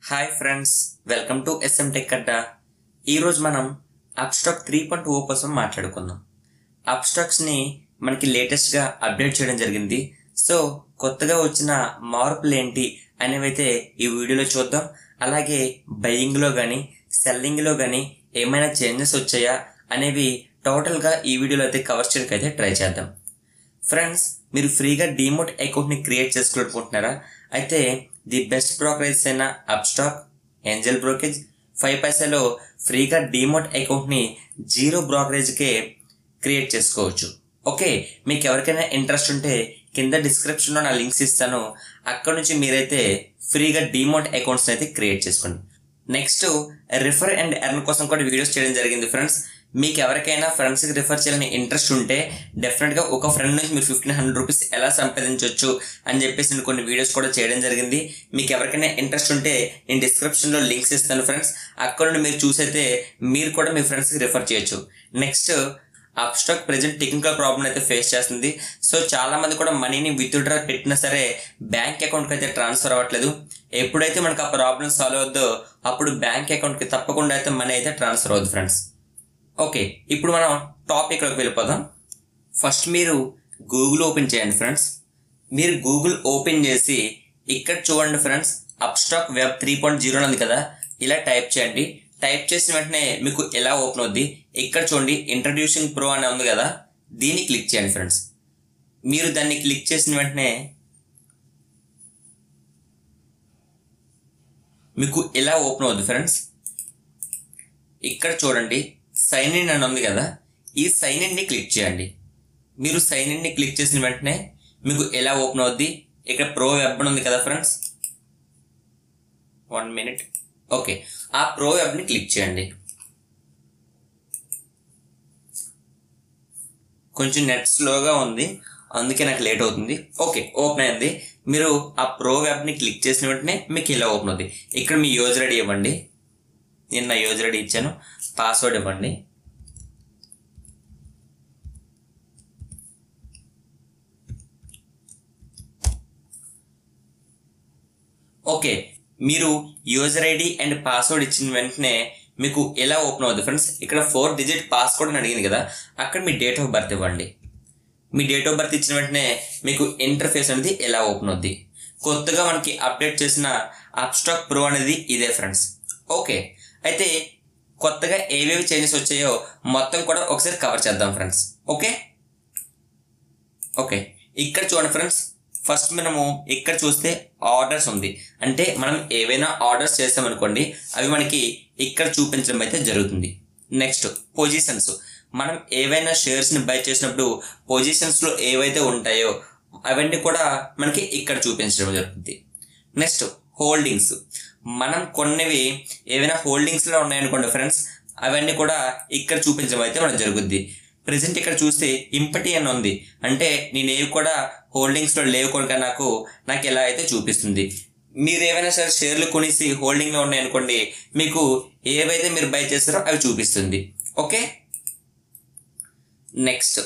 hi friends welcome to SM tech Adda ఈరోజు మనం Upstox three point ఓ కోసం మాట్లాడుకుందాం అప్స్టాక్స్ని మనకి లేటెస్ట్గా అప్డేట్ చేయడం జరిగింది సో కొత్తగా వచ్చిన మార్పులు ఏంటి అనేవైతే ఈ వీడియోలో చూద్దాం అలాగే బయింగ్లో కానీ సెల్లింగ్లో కానీ ఏమైనా చేంజెస్ వచ్చాయా అనేవి టోటల్గా ఈ వీడియోలో అయితే కవర్ చేయడానికి అయితే ట్రై చేద్దాం ఫ్రెండ్స్ మీరు ఫ్రీగా డిమోట్ అకౌంట్ని క్రియేట్ చేసుకోవాలనుకుంటున్నారా అయితే ది బెస్ట్ బ్రోకరేజ్ అయిన అప్స్టాక్ ఏంజల్ బ్రోకేజ్ ఫైవ్ పైసాలో ఫ్రీగా డిమోట్ అకౌంట్ని జీరో బ్రోకరేజ్కే క్రియేట్ చేసుకోవచ్చు ఓకే మీకు ఎవరికైనా ఇంట్రెస్ట్ ఉంటే కింద డిస్క్రిప్షన్లో నా లింక్స్ ఇస్తాను అక్కడ నుంచి మీరైతే ఫ్రీగా డిమోట్ అకౌంట్స్ని అయితే క్రియేట్ చేసుకోండి నెక్స్ట్ రిఫర్ అండ్ ఎర్న్ కోసం కూడా వీడియోస్ చేయడం జరిగింది ఫ్రెండ్స్ మీకు ఎవరికైనా ఫ్రెండ్స్కి రిఫర్ చేయాలని ఇంట్రెస్ట్ ఉంటే డెఫినెట్గా ఒక ఫ్రెండ్ నుంచి మీరు ఫిఫ్టీన్ హండ్రెడ్ రూపీస్ ఎలా సంపాదించవచ్చు అని చెప్పేసి నేను కొన్ని వీడియోస్ కూడా చేయడం జరిగింది మీకు ఎవరికైనా ఇంట్రెస్ట్ ఉంటే నేను డిస్క్రిప్షన్లో లింక్స్ ఇస్తాను ఫ్రెండ్స్ అక్కడ నుండి మీరు చూసైతే మీరు కూడా మీ ఫ్రెండ్స్కి రిఫర్ చేయొచ్చు next Upstox present technical problem అయితే ఫేస్ చేస్తుంది సో చాలా మంది కూడా మనీని విత్డ్రా పెట్టినా సరే బ్యాంక్ అకౌంట్కి అయితే ట్రాన్స్ఫర్ అవ్వట్లేదు ఎప్పుడైతే మనకు ఆ ప్రాబ్లం సాల్వ్ అవుద్దో అప్పుడు బ్యాంక్ అకౌంట్కి తప్పకుండా అయితే మనీ అయితే ట్రాన్స్ఫర్ అవుతుంది ఫ్రెండ్స్ ఓకే ఇప్పుడు మనం టాపిక్లోకి వెళ్ళిపోదాం ఫస్ట్ మీరు గూగుల్ ఓపెన్ చేయండి ఫ్రెండ్స్ మీరు గూగుల్ ఓపెన్ చేసి ఇక్కడ చూడండి friends Upstox web three point zero ఉంది కదా ఇలా టైప్ చేయండి టైప్ చేసిన వెంటనే మీకు ఎలా ఓపెన్ అవుద్ది ఇక్కడ చూడండి ఇంట్రడ్యూసింగ్ ప్రో అని ఉంది కదా దీన్ని క్లిక్ చేయండి ఫ్రెండ్స్ మీరు దాన్ని క్లిక్ చేసిన వెంటనే మీకు ఎలా ఓపెన్ అవుద్ది ఫ్రెండ్స్ ఇక్కడ చూడండి సైన్ ఇన్ అని ఉంది కదా ఈ సైన్ ఇన్ని క్లిక్ చేయండి మీరు సైన్ ఇన్ని క్లిక్ చేసిన వెంటనే మీకు ఎలా ఓపెన్ అవుద్ది ఇక్కడ ప్రో వెబ్ అని ఉంది కదా ఫ్రెండ్స్ వన్ మినిట్ ఓకే ఆ ప్రో వెబ్ని క్లిక్ చేయండి కొంచెం నెట్ స్లోగా ఉంది అందుకే నాకు లేట్ అవుతుంది ఓకే ఓపెన్ అయింది మీరు ఆ ప్రో వెబ్ని క్లిక్ చేసిన వెంటనే మీకు ఇలా ఓపెన్ అవుతుంది ఇక్కడ మీ యూజర్ ఐడి ఇవ్వండి నేను నా యూజర్ ఐడి ఇచ్చాను పాస్వర్డ్ ఇవ్వండి ఓకే మీరు యూజర్ ఐడి అండ్ పాస్వర్డ్ ఇచ్చిన వెంటనే మీకు ఎలా ఓపెన్ అవుతుంది ఫ్రెండ్స్ ఇక్కడ ఫోర్ డిజిట్ పాస్వర్డ్ అని అడిగింది కదా అక్కడ మీ డేట్ ఆఫ్ బర్త్ ఇవ్వండి మీ డేట్ ఆఫ్ బర్త్ ఇచ్చిన వెంటనే మీకు ఇంటర్ఫేస్ అనేది ఎలా ఓపెన్ అవుద్ది కొత్తగా మనకి అప్డేట్ చేసిన అప్స్టాక్ ప్రో అనేది ఇదే ఫ్రెండ్స్ ఓకే అయితే కొత్తగా ఏవేవి చేంజెస్ వచ్చాయో మొత్తం కూడా ఒకసారి కవర్ చేద్దాం ఫ్రెండ్స్ ఓకే ఓకే ఇక్కడ చూడండి ఫ్రెండ్స్ ఫస్ట్ మనము ఇక్కడ చూస్తే ఆర్డర్స్ ఉంది అంటే మనం ఏవైనా ఆర్డర్స్ చేసామనుకోండి అవి మనకి ఇక్కడ చూపించడం అయితే జరుగుతుంది నెక్స్ట్ పొజిషన్స్ మనం ఏవైనా షేర్స్ని బై చేసినప్పుడు పొజిషన్స్లో ఏవైతే ఉంటాయో అవన్నీ కూడా మనకి ఇక్కడ చూపించడం జరుగుతుంది నెక్స్ట్ హోల్డింగ్స్ మనం కొన్నవి ఏవైనా హోల్డింగ్స్లో ఉన్నాయనుకోండి ఫ్రెండ్స్ అవన్నీ కూడా ఇక్కడ చూపించడం అయితే మనకు జరుగుద్ది ప్రజెంట్ ఇక్కడ చూస్తే ఇంపటి అని ఉంది అంటే నేనేవి కూడా హోల్డింగ్స్లో లేవు కనుక నాకు నాకు ఎలా అయితే చూపిస్తుంది మీరు ఏవైనా సరే షేర్లు కొనేసి హోల్డింగ్లో ఉన్నాయనుకోండి మీకు ఏవైతే మీరు బై చేస్తారో అవి చూపిస్తుంది ఓకే నెక్స్ట్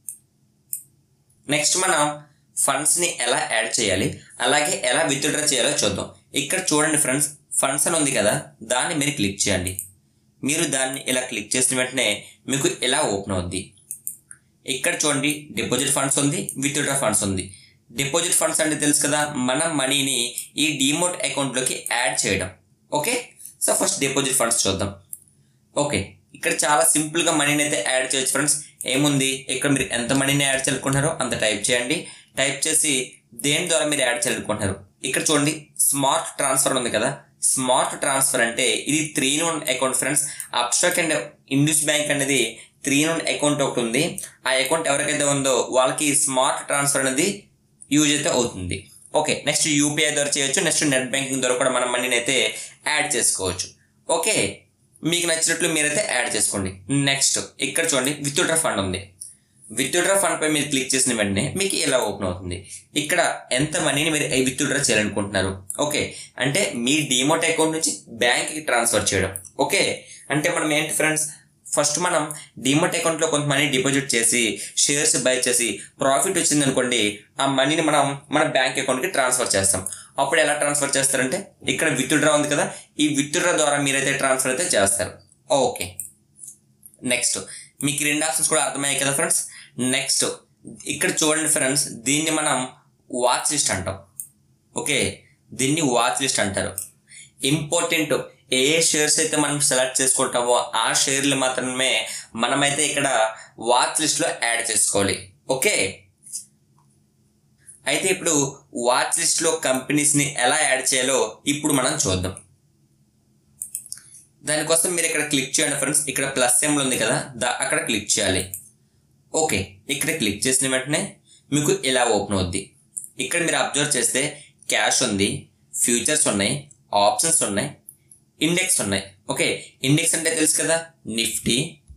నెక్స్ట్ మనం ఫండ్స్ని ఎలా యాడ్ చేయాలి అలాగే ఎలా విత్డ్రా చేయాలో చూద్దాం ఇక్కడ చూడండి ఫ్రెండ్స్ ఫండ్స్ అని ఉంది కదా దాన్ని మీరు క్లిక్ చేయండి మీరు దాన్ని ఇలా క్లిక్ చేసిన వెంటనే మీకు ఎలా ఓపెన్ అవుద్ది ఇక్కడ చూడండి డిపాజిట్ ఫండ్స్ ఉంది విత్డ్రా ఫండ్స్ ఉంది డిపాజిట్ ఫండ్స్ అంటే తెలుసు కదా మనం మనీని ఈ డిమోట్ అకౌంట్లోకి యాడ్ చేయడం okay so first deposit funds చూద్దాం ఓకే ఇక్కడ చాలా సింపుల్గా మనీని అయితే యాడ్ చేయొచ్చు ఫ్రెండ్స్ ఏముంది ఇక్కడ మీరు ఎంత మనీని యాడ్ చేయాలనుకుంటున్నారో అంత టైప్ చేయండి టైప్ చేసి దేని ద్వారా మీరు యాడ్ చేయాలనుకుంటున్నారు ఇక్కడ చూడండి స్మార్ట్ ట్రాన్స్ఫర్ ఉంది కదా స్మార్ట్ ట్రాన్స్ఫర్ అంటే ఇది three in one account friends Upstox and ఇండియస్ బ్యాంక్ అనేది త్రీ నోన్ అకౌంట్ ఒకటి ఉంది ఆ అకౌంట్ ఎవరికైతే ఉందో వాళ్ళకి స్మార్ట్ ట్రాన్స్ఫర్ అనేది యూజ్ అయితే అవుతుంది ఓకే నెక్స్ట్ యూపీఐ ద్వారా చేయొచ్చు నెక్స్ట్ నెట్ బ్యాంకింగ్ ద్వారా కూడా మనం మనీని అయితే యాడ్ చేసుకోవచ్చు ఓకే మీకు నచ్చినట్లు మీరైతే యాడ్ చేసుకోండి నెక్స్ట్ ఇక్కడ చూడండి విత్డ్రా ఫండ్ ఉంది విత్డ్రా ఫండ్ పై మీరు క్లిక్ చేసిన వెంటనే మీకు ఇలా ఓపెన్ అవుతుంది ఇక్కడ ఎంత మనీని మీరు విత్డ్రా చేయాలనుకుంటున్నారు ఓకే అంటే మీ డిమోట్ అకౌంట్ నుంచి బ్యాంక్కి ట్రాన్స్ఫర్ చేయడం ఓకే అంటే మనం ఏంటి ఫ్రెండ్స్ ఫస్ట్ మనం డిమోట్ అకౌంట్లో కొంత మనీ డిపాజిట్ చేసి షేర్స్ బై చేసి ప్రాఫిట్ వచ్చింది అనుకోండి ఆ మనీని మనం మన బ్యాంక్ అకౌంట్కి ట్రాన్స్ఫర్ చేస్తాం అప్పుడు ఎలా ట్రాన్స్ఫర్ చేస్తారంటే ఇక్కడ విత్డ్రా ఉంది కదా ఈ విత్డ్రా ద్వారా మీరైతే ట్రాన్స్ఫర్ అయితే చేస్తారు ఓకే నెక్స్ట్ మీకు ఈ రెండు ఆప్షన్స్ కూడా అర్థమయ్యాయి కదా ఫ్రెండ్స్ నెక్స్ట్ ఇక్కడ చూడండి ఫ్రెండ్స్ దీన్ని మనం వాచ్ లిస్ట్ అంటాం ఓకే దీన్ని వాచ్ లిస్ట్ అంటారు ఇంపార్టెంట్ ఏ ఏ షేర్స్ అయితే మనం సెలెక్ట్ చేసుకుంటామో ఆ షేర్లు మాత్రమే మనమైతే ఇక్కడ వాచ్ లిస్ట్లో యాడ్ చేసుకోవాలి ఓకే అయితే ఇప్పుడు వాచ్ లిస్ట్లో కంపెనీస్ని ఎలా యాడ్ చేయాలో ఇప్పుడు మనం చూద్దాం దానికోసం మీరు ఇక్కడ క్లిక్ చేయండి ఫ్రెండ్స్ ఇక్కడ ప్లస్ సింబల్ ఉంది కదా దా అక్కడ క్లిక్ చేయాలి ఓకే ఇక్కడ క్లిక్ చేసిన వెంటనే మీకు ఇలా ఓపెన్ అవుద్ది ఇక్కడ మీరు అబ్జర్వ్ చేస్తే క్యాష్ ఉంది ఫ్యూచర్స్ ఉన్నాయి ఆప్షన్స్ ఉన్నాయి ఇండెక్స్ ఉన్నాయి ఓకే ఇండెక్స్ అంటే తెలుసు కదా Nifty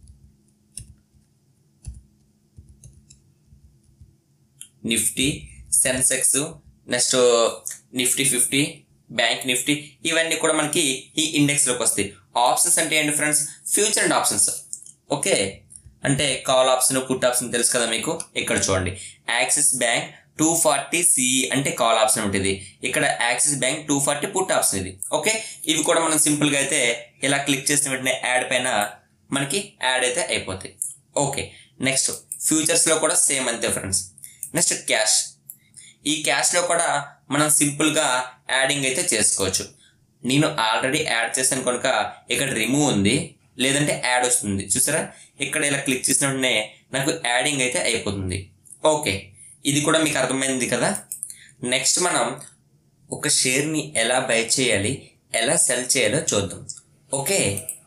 Nifty Sensex next Nifty fifty bank Nifty ఇవన్నీ కూడా మనకి ఈ ఇండెక్స్లోకి వస్తాయి ఆప్షన్స్ అంటే ఏంటి friends future and options okay అంటే కాల్ ఆప్షన్ పుట్ ఆప్షన్ తెలుసు కదా మీకు ఇక్కడ చూడండి Axis bank two forty CE అంటే కాల్ ఆప్షన్ ఉంటుంది ఇక్కడ Axis bank two forty put option ఇది ఓకే ఇవి కూడా మనం సింపుల్గా అయితే ఇలా క్లిక్ చేసిన వెంటనే యాడ్ పైన మనకి యాడ్ అయితే అయిపోతాయి ఓకే నెక్స్ట్ ఫ్యూచర్స్లో కూడా సేమ్ అంతే ఫ్రెండ్స్ నెక్స్ట్ క్యాష్ ఈ క్యాష్లో కూడా మనం సింపుల్గా యాడింగ్ అయితే చేసుకోవచ్చు నేను ఆల్రెడీ యాడ్ చేశాను కనుక ఇక్కడ రిమూవ్ ఉంది లేదంటే యాడ్ వస్తుంది చూసారా ఇక్కడ ఇలా క్లిక్ చేసిన వెంటనే నాకు యాడింగ్ అయితే అయిపోతుంది ఓకే ఇది కూడా మీకు అర్థమైంది కదా నెక్స్ట్ మనం ఒక షేర్ని ఎలా బై చేయాలి ఎలా సెల్ చేయాలో చూద్దాం ఓకే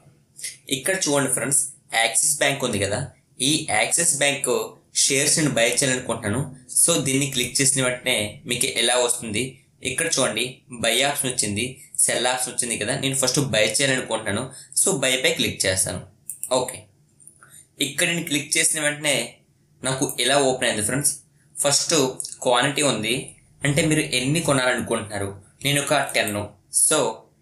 ఇక్కడ చూడండి ఫ్రెండ్స్ యాక్సిస్ బ్యాంక్ ఉంది కదా ఈ యాక్సిస్ బ్యాంక్ షేర్స్ని బై చేయాలనుకుంటున్నాను సో దీన్ని క్లిక్ చేసిన వెంటనే మీకు ఎలా వస్తుంది ఇక్కడ చూడండి బై ఆప్షన్ వచ్చింది సెల్ ఆప్షన్ వచ్చింది కదా నేను ఫస్ట్ బై చేయాలనుకుంటున్నాను సో బై పై క్లిక్ చేస్తాను ఓకే ఇక్కడ నేను క్లిక్ చేసిన వెంటనే నాకు ఎలా ఓపెన్ అయింది ఫ్రెండ్స్ ఫస్ట్ క్వాంటిటీ ఉంది అంటే మీరు ఎన్ని కొనాలనుకుంటున్నారు నేను ఒక టెన్ సో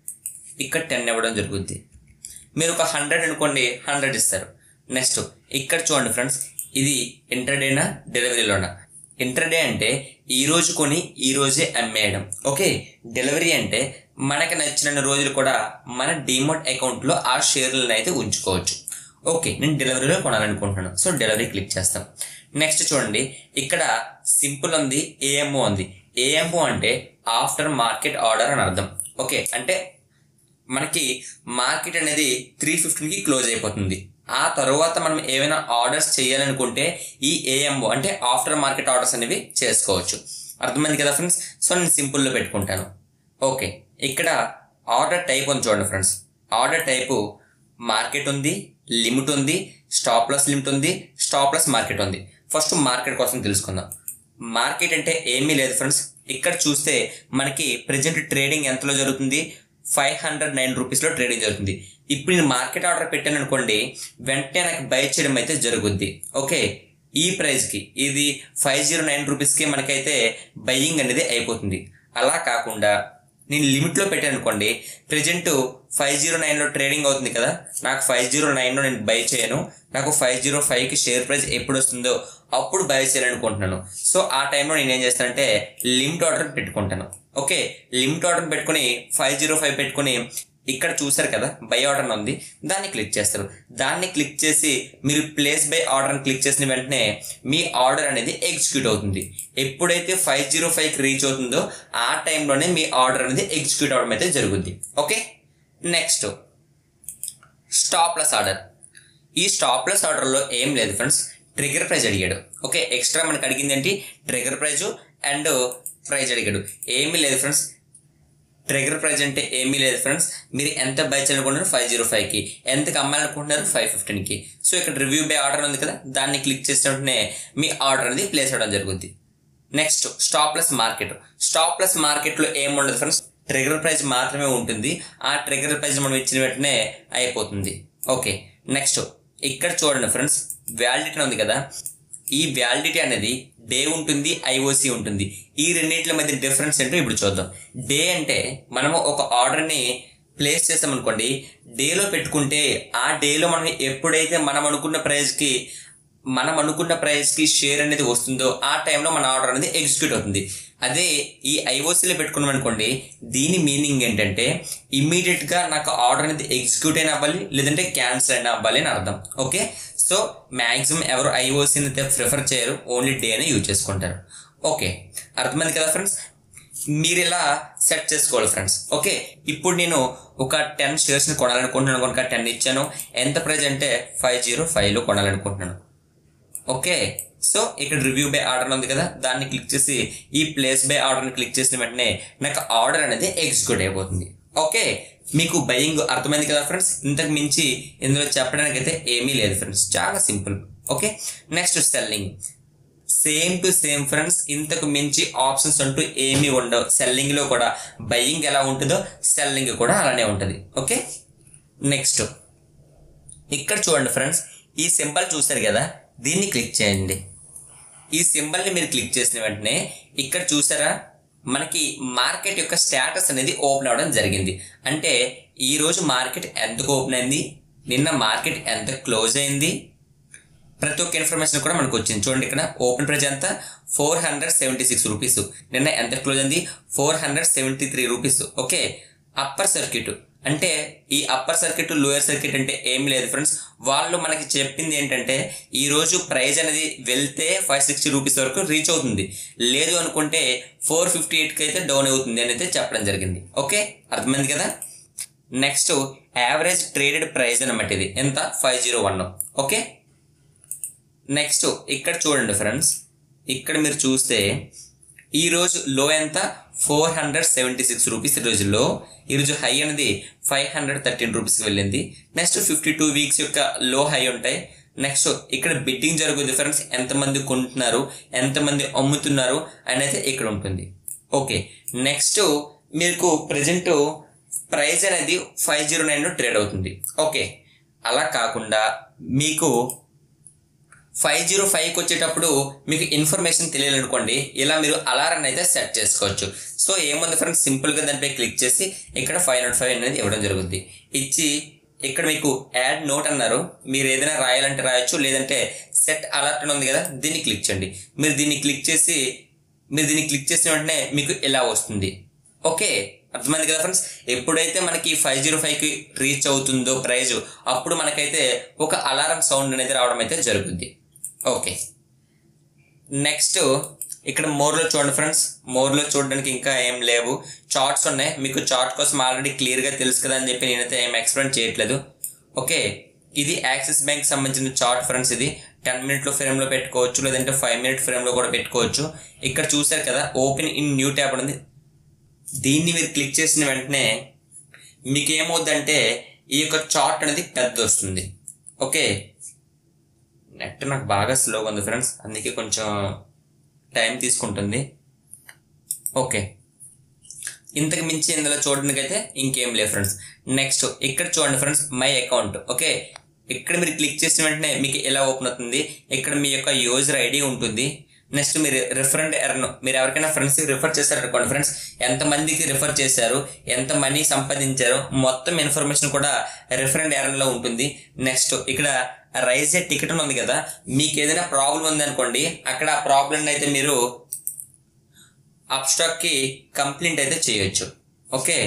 ఇక్కడ టెన్ ఇవ్వడం జరుగుద్ది మీరు ఒక హండ్రెడ్ అనుకోండి హండ్రెడ్ ఇస్తారు నెక్స్ట్ ఇక్కడ చూడండి ఫ్రెండ్స్ ఇది ఇంటర్డేనా డెలివరీలోనా ఇంటర్డే అంటే ఈ రోజు కొని ఈ రోజే అమ్మేయడం ఓకే డెలివరీ అంటే మనకి నచ్చిన రోజులు కూడా మన డిమోట్ అకౌంట్లో ఆ షేర్లను అయితే ఉంచుకోవచ్చు ఓకే నేను డెలివరీలో కొనాలనుకుంటున్నాను సో డెలివరీ క్లిక్ చేస్తాం నెక్స్ట్ చూడండి ఇక్కడ సింపుల్ ఉంది ఏఎంఓ ఉంది ఏఎంఓ అంటే ఆఫ్టర్ మార్కెట్ ఆర్డర్ అని అర్థం ఓకే అంటే మనకి మార్కెట్ అనేది త్రీ ఫిఫ్టీన్కి క్లోజ్ అయిపోతుంది ఆ తర్వాత మనం ఏమైనా ఆర్డర్స్ చేయాలనుకుంటే ఈ ఏఎంఓ అంటే ఆఫ్టర్ మార్కెట్ ఆర్డర్స్ అనేవి చేసుకోవచ్చు అర్థమైంది కదా ఫ్రెండ్స్ సో నేను సింపుల్లో పెట్టుకుంటాను ఓకే ఇక్కడ ఆర్డర్ టైప్ ఉంది చూడండి ఫ్రెండ్స్ ఆర్డర్ టైపు మార్కెట్ ఉంది లిమిట్ ఉంది స్టాప్ లాస్ లిమిట్ ఉంది స్టాప్ లాస్ మార్కెట్ ఉంది ఫస్ట్ మార్కెట్ కోసం తెలుసుకుందాం మార్కెట్ అంటే ఏమీ లేదు ఫ్రెండ్స్ ఇక్కడ చూస్తే మనకి ప్రజెంట్ ట్రేడింగ్ ఎంతలో జరుగుతుంది ఫైవ్ హండ్రెడ్ నైన్ రూపీస్లో ట్రేడింగ్ జరుగుతుంది ఇప్పుడు నేను మార్కెట్ ఆర్డర్ పెట్టాను అనుకోండి వెంటనే నాకు బై చేయడం అయితే జరుగుద్ది ఓకే ఈ ప్రైస్కి ఇది ఫైవ్ జీరో నైన్ రూపీస్కి మనకైతే బయ్యింగ్ అనేది అయిపోతుంది అలా కాకుండా నేను లిమిట్లో పెట్టాను అనుకోండి ప్రజెంట్ ఫైవ్ జీరో నైన్లో ట్రేడింగ్ అవుతుంది కదా నాకు ఫైవ్ జీరో నైన్లో నేను బై చేయను నాకు ఫైవ్ జీరో ఫైవ్కి షేర్ ప్రైస్ ఎప్పుడు వస్తుందో అప్పుడు బై చేయాలనుకుంటున్నాను సో ఆ టైంలో నేను ఏం చేస్తానంటే లిమిట్ ఆర్డర్ పెట్టుకుంటాను ఓకే లిమిట్ ఆర్డర్ పెట్టుకుని ఫైవ్ జీరో ఫైవ్ పెట్టుకుని ఇక్కడ చూసారు కదా బై ఆర్డర్ అని ఉంది దాన్ని క్లిక్ చేస్తారు దాన్ని క్లిక్ చేసి మీరు ప్లేస్ బై ఆర్డర్ క్లిక్ చేసిన వెంటనే మీ ఆర్డర్ అనేది ఎగ్జిక్యూట్ అవుతుంది ఎప్పుడైతే ఫైవ్ జీరో ఫైవ్కి రీచ్ అవుతుందో ఆ టైంలోనే మీ ఆర్డర్ అనేది ఎగ్జిక్యూట్ అవడం అయితే జరుగుద్ది ఓకే నెక్స్ట్ స్టాప్లెస్ ఆర్డర్ ఈ స్టాప్లెస్ ఆర్డర్లో ఏం లేదు ఫ్రెండ్స్ ట్రిగర్ ప్రైజ్ అడిగాడు ఓకే ఎక్స్ట్రా మనకు అడిగింది ఏంటి ట్రిగర్ ప్రైజ్ అండ్ ప్రైజ్ అడిగాడు ఏమీ లేదు ఫ్రెండ్స్ ట్రిగర్ ప్రైజ్ అంటే ఏమీ లేదు ఫ్రెండ్స్ మీరు ఎంత బై చేయాలనుకుంటున్నారు ఫైవ్ జీరో ఫైవ్కి ఎంతకి అమ్మాలనుకుంటున్నారు ఫైవ్ ఫిఫ్టీన్కి సో ఇక్కడ రివ్యూ బై ఆర్డర్ ఉంది కదా దాన్ని క్లిక్ చేసిన వెంటనే మీ ఆర్డర్ అనేది ప్లేస్ అవ్వడం జరుగుద్ది నెక్స్ట్ స్టాప్లెస్ మార్కెట్ స్టాప్లెస్ మార్కెట్లో ఏం ఉండదు ఫ్రెండ్స్ ట్రిగర్ ప్రైస్ మాత్రమే ఉంటుంది ఆ ట్రిగర్ ప్రైస్ మనం ఇచ్చిన వెంటనే అయిపోతుంది ఓకే నెక్స్ట్ ఇక్కడ చూడండి ఫ్రెండ్స్ వ్యాలిడిటీ ఉంది కదా ఈ వ్యాలిడిటీ అనేది డే ఉంటుంది ఐఓసి ఉంటుంది ఈ రెండింటి మధ్య డిఫరెన్స్ ఏంటో ఇప్పుడు చూద్దాం డే అంటే మనము ఒక ఆర్డర్ని ప్లేస్ చేస్తామనుకోండి డేలో పెట్టుకుంటే ఆ డేలో మనం ఎప్పుడైతే మనం అనుకున్న ప్రైస్కి మనం అనుకున్న ప్రైస్కి షేర్ అనేది వస్తుందో ఆ టైంలో మన ఆర్డర్ అనేది ఎగ్జిక్యూట్ అవుతుంది అదే ఈ ఐఓసీలో పెట్టుకున్నాం అనుకోండి దీని మీనింగ్ ఏంటంటే ఇమ్మీడియట్గా నాకు ఆర్డర్ అనేది ఎగ్జిక్యూట్ అయినా అవ్వాలి లేదంటే క్యాన్సిల్ అయినా అవ్వాలి అని అర్థం ఓకే సో మ్యాక్సిమం ఎవరు ఐఓసీని అయితే ప్రిఫర్ చేయరు ఓన్లీ డే అని యూజ్ చేసుకుంటారు ఓకే అర్థమైంది కదా ఫ్రెండ్స్ మీరు ఇలా సెట్ చేసుకోవాలి ఫ్రెండ్స్ ఓకే ఇప్పుడు నేను ఒక టెన్ షేర్స్ని కొనాలనుకుంటున్నాను కనుక టెన్ ఇచ్చాను ఎంత ప్రైజ్ అంటే ఫైవ్ జీరో ఫైవ్లో కొనాలనుకుంటున్నాను ఓకే సో ఇక్కడ రివ్యూ బై ఆర్డర్ ఉంది కదా దాన్ని క్లిక్ చేసి ఈ ప్లేస్ బై ఆర్డర్ని క్లిక్ చేసిన వెంటనే నాకు ఆర్డర్ అనేది ఎగ్జిక్యూట్ అయిపోతుంది ఓకే మీకు బయింగ్ అర్థమైంది కదా ఫ్రెండ్స్ ఇంతకు మించి ఇందులో చెప్పడానికి అయితే ఏమీ లేదు ఫ్రెండ్స్ చాలా simple okay next selling same to same friends ఇంతకు మించి ఆప్షన్స్ అంటూ ఏమీ ఉండవు సెల్లింగ్ లో కూడా బయింగ్ ఎలా ఉంటుందో సెల్లింగ్ కూడా అలానే ఉంటుంది ఓకే నెక్స్ట్ ఇక్కడ చూడండి ఫ్రెండ్స్ ఈ సింబల్ చూసారు కదా దీన్ని క్లిక్ చేయండి ఈ సింబల్ని మీరు క్లిక్ చేసిన వెంటనే ఇక్కడ చూసారా మనకి మార్కెట్ యొక్క స్టేటస్ అనేది ఓపెన్ అవ్వడం జరిగింది అంటే ఈ రోజు మార్కెట్ ఎందుకు ఓపెన్ అయింది నిన్న మార్కెట్ ఎంత క్లోజ్ అయింది ప్రతి ఒక్క ఇన్ఫర్మేషన్ కూడా మనకు వచ్చింది చూడండి ఇక్కడ ఓపెన్ ప్రైజ్ ఎంత four hundred seventy six rupees నిన్న ఎంత క్లోజ్ అయింది four hundred seventy three rupees okay upper circuit అంటే ఈ అప్పర్ సర్క్యూట్ లోయర్ సర్క్యూట్ అంటే ఏం లేదు ఫ్రెండ్స్ వాళ్ళు మనకి చెప్పింది ఏంటంటే ఈ రోజు ప్రైజ్ అనేది వెళ్తే ఫైవ్ సిక్స్టీ రూపీస్ వరకు రీచ్ అవుతుంది లేదు అనుకుంటే ఫోర్ ఫిఫ్టీ ఎయిట్కి అయితే డౌన్ అవుతుంది అని అయితే చెప్పడం జరిగింది ఓకే అర్థమైంది కదా నెక్స్ట్ యావరేజ్ ట్రేడెడ్ ప్రైస్ అనమాట ఇది ఎంత five zero one okay next ఇక్కడ చూడండి ఫ్రెండ్స్ ఇక్కడ మీరు చూస్తే ఈరోజు లో ఎంత four hundred seventy six rupees ఈరోజు లో ఈరోజు హై అనేది ఫైవ్ హండ్రెడ్ థర్టీన్ రూపీస్కి వెళ్ళింది నెక్స్ట్ ఫిఫ్టీ టూ వీక్స్ యొక్క లో హై ఉంటాయి నెక్స్ట్ ఇక్కడ బిడ్డింగ్ జరుగుతుంది ఫ్రెండ్స్ ఎంతమంది కొంటున్నారు ఎంతమంది అమ్ముతున్నారు అని అయితే ఇక్కడ ఉంటుంది ఓకే నెక్స్ట్ మీకు ప్రజెంట్ ప్రైస్ అనేది ఫైవ్ జీరో నైన్లో ట్రేడ్ అవుతుంది ఓకే అలా కాకుండా మీకు ఫైవ్ జీరో ఫైవ్కి వచ్చేటప్పుడు మీకు ఇన్ఫర్మేషన్ తెలియాలనుకోండి ఇలా మీరు అలారం అయితే సెట్ చేసుకోవచ్చు సో ఏముంది ఫ్రెండ్స్ సింపుల్గా దానిపై క్లిక్ చేసి ఇక్కడ ఫైవ్ నాట్ ఫైవ్ అనేది ఇవ్వడం జరుగుతుంది ఇచ్చి ఇక్కడ మీకు యాడ్ నోట్ అన్నారు మీరు ఏదైనా రాయాలంటే రాయొచ్చు లేదంటే సెట్ అలర్ట్ అని ఉంది కదా దీన్ని క్లిక్ చేయండి మీరు దీన్ని క్లిక్ చేసి మీరు దీన్ని క్లిక్ చేసిన వెంటనే మీకు ఇలా వస్తుంది ఓకే అర్థమైంది కదా ఫ్రెండ్స్ ఎప్పుడైతే మనకి ఫైవ్ జీరో ఫైవ్కి రీచ్ అవుతుందో ప్రైజ్ అప్పుడు మనకైతే ఒక అలారం సౌండ్ అనేది రావడం అయితే జరుగుతుంది ఓకే నెక్స్ట్ ఇక్కడ మోర్లో చూడండి ఫ్రెండ్స్ మోర్లో చూడడానికి ఇంకా ఏం లేవు చార్ట్స్ ఉన్నాయి మీకు చార్ట్ కోసం ఆల్రెడీ క్లియర్గా తెలుసు కదా అని చెప్పి నేనైతే ఏం ఎక్స్ప్లెయిన్ చేయట్లేదు ఓకే ఇది యాక్సిస్ బ్యాంక్ సంబంధించిన చార్ట్ ఫ్రెండ్స్ ఇది టెన్ మినిట్లో ఫ్రేమ్లో పెట్టుకోవచ్చు లేదంటే ఫైవ్ మినిట్ ఫ్రేమ్లో కూడా పెట్టుకోవచ్చు ఇక్కడ చూసారు కదా ఓపెన్ ఇన్ న్యూ ట్యాబ్ ఉంది దీన్ని మీరు క్లిక్ చేసిన వెంటనే మీకు ఏమవుద్దంటే ఈ యొక్క చార్ట్ అనేది పెద్ద వస్తుంది ఓకే నెట్ నాకు బాగా స్లోగా ఉంది ఫ్రెండ్స్ అందుకే కొంచెం టైం తీసుకుంటుంది ఓకే ఇంతకు మించి ఇందులో చూడడానికి అయితే ఇంకేం లేదు ఫ్రెండ్స్ నెక్స్ట్ ఇక్కడ చూడండి ఫ్రెండ్స్ మై అకౌంట్ ఓకే ఇక్కడ మీరు క్లిక్ చేసిన వెంటనే మీకు ఎలా ఓపెన్ అవుతుంది ఇక్కడ మీ యొక్క యూజర్ ఐడి ఉంటుంది నెక్స్ట్ మీరు రిఫరెంట్ ఎర్న్ మీరు ఎవరికైనా ఫ్రెండ్స్కి రిఫర్ చేశారనుకోండి ఫ్రెండ్స్ ఎంతమందికి రిఫర్ చేశారు ఎంత మనీ సంపాదించారు మొత్తం ఇన్ఫర్మేషన్ కూడా రిఫరెంట్ ఎర్న్లో ఉంటుంది నెక్స్ట్ ఇక్కడ రైజ్ ఏ టికెట్ ఉంది కదా మీకు ఏదైనా ప్రాబ్లం ఉందనుకోండి అక్కడ ఆ ప్రాబ్లం అయితే మీరు అప్స్టాక్కి కంప్లైంట్ అయితే చేయొచ్చు ఓకే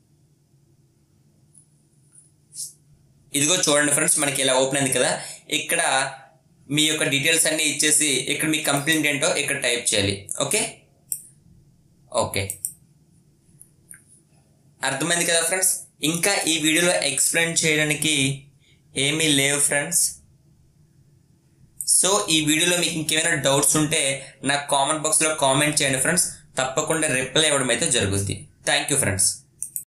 ఇదిగో చూడండి ఫ్రెండ్స్ మనకి ఇలా ఓపెన్ అయింది కదా ఇక్కడ మీ యొక్క డీటెయిల్స్ అన్ని ఇచ్చేసి ఇక్కడ మీ కంప్లైంట్ ఏంటో ఇక్కడ టైప్ చేయాలి ఓకే ఓకే అర్థమైంది కదా ఫ్రెండ్స్ ఇంకా ఈ వీడియోలో ఎక్స్ప్లెయిన్ చేయడానికి ఏమీ లేవు ఫ్రెండ్స్ సో ఈ వీడియోలో మీకు ఇంకేమైనా డౌట్స్ ఉంటే నాకు కామెంట్ బాక్స్లో కామెంట్ చేయండి ఫ్రెండ్స్ తప్పకుండా రిప్లై ఇవ్వడం అయితే జరుగుతుంది థ్యాంక్ యూ ఫ్రెండ్స్